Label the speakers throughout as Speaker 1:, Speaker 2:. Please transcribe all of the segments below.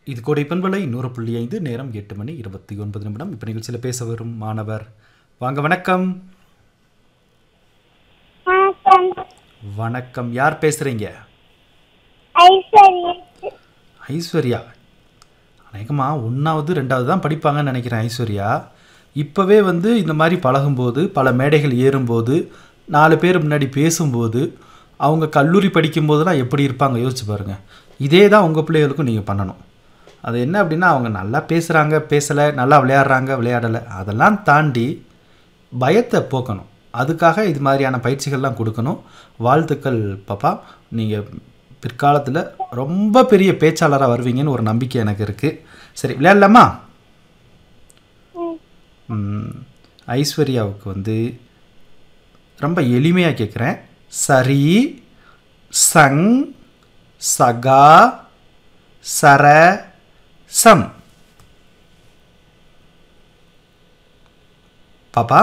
Speaker 1: இது கோடை பண்பலை நூறு புள்ளி ஐந்து நேரம் எட்டு மணி இருபத்தி ஒன்பது நிமிடம் இப்போ நிகழ்ச்சியில் பேச வரும் மாணவர் வாங்க வணக்கம்
Speaker 2: வணக்கம்
Speaker 1: வணக்கம் யார் பேசுகிறீங்க
Speaker 2: ஐஸ்வர்யா
Speaker 1: ஐஸ்வர்யா அநேகமாக ஒன்றாவது ரெண்டாவது தான் படிப்பாங்கன்னு நினைக்கிறேன் ஐஸ்வர்யா இப்போவே வந்து இந்த மாதிரி பழகும்போது பல மேடைகள் ஏறும்போது நாலு பேர் முன்னாடி பேசும்போது அவங்க கல்லூரி படிக்கும்போதெல்லாம் எப்படி இருப்பாங்க யோசிச்சு பாருங்கள் இதே தான் உங்கள் பிள்ளைகளுக்கும் நீங்கள் பண்ணணும் அது என்ன அப்படின்னா அவங்க நல்லா பேசுகிறாங்க பேசலை நல்லா விளையாடுறாங்க விளையாடலை அதெல்லாம் தாண்டி பயத்தை போக்கணும் அதுக்காக இது மாதிரியான பயிற்சிகள்லாம் கொடுக்கணும் வாழ்த்துக்கள் பாப்பா நீங்கள் பிற்காலத்தில் ரொம்ப பெரிய பேச்சாளராக வருவீங்கன்னு ஒரு நம்பிக்கை எனக்கு இருக்குது சரி விளையாடலாமா ம், ஐஸ்வர்யாவுக்கு வந்து ரொம்ப எளிமையாக கேட்குறேன் சரி சங் சகா சர சம் பாப்பா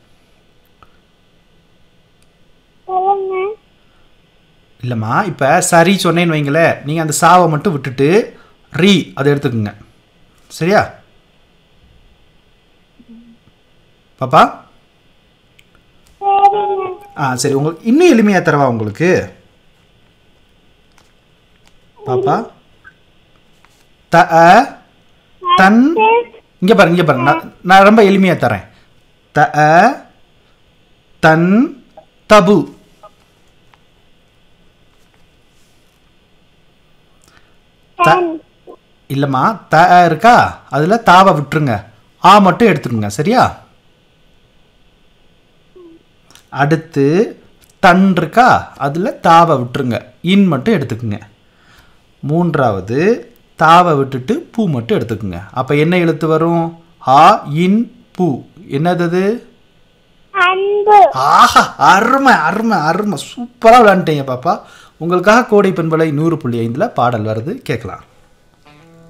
Speaker 2: சொல்லுங்க
Speaker 1: இல்லைம்மா இப்போ சரி சொன்னேன்னு வைங்களேன் நீங்கள் அந்த சாவை மட்டும் விட்டுட்டு ரீ அதை எடுத்துக்கோங்க சரியா பாப்பா
Speaker 2: சரிங்க
Speaker 1: ஆ சரி உங்களுக்கு இன்னும் எளிமையாக தரவா உங்களுக்கு பாப்பா த அ, தன் இங்கே பாருங்க இங்கே பாருங்க நான் நான் ரொம்ப எளிமையாக தரேன் த அ, தன் தபு
Speaker 2: தன்
Speaker 1: இல்லைம்மா த அ இருக்கா அதில் தாவை விட்டுருங்க ஆ மட்டும் எடுத்துக்கோங்க சரியா அடுத்து தன் இருக்கா அதில் தாவை விட்டுருங்க இன் மட்டும் எடுத்துக்குங்க மூன்றாவது தாவை விட்டுட்டு பூ மட்டும் எடுத்துக்குங்க அப்போ என்ன எழுத்து வரும் ஆ இன் பூ என்னது அது?
Speaker 2: அன்பு
Speaker 1: ஆஹா அருமை அருமை அருமை சூப்பராக விளையாண்டுட்டீங்க பாப்பா உங்களுக்காக கோடை பண்பலை நூறு புள்ளி ஐந்தில் பாடல் வருது கேட்கலாம்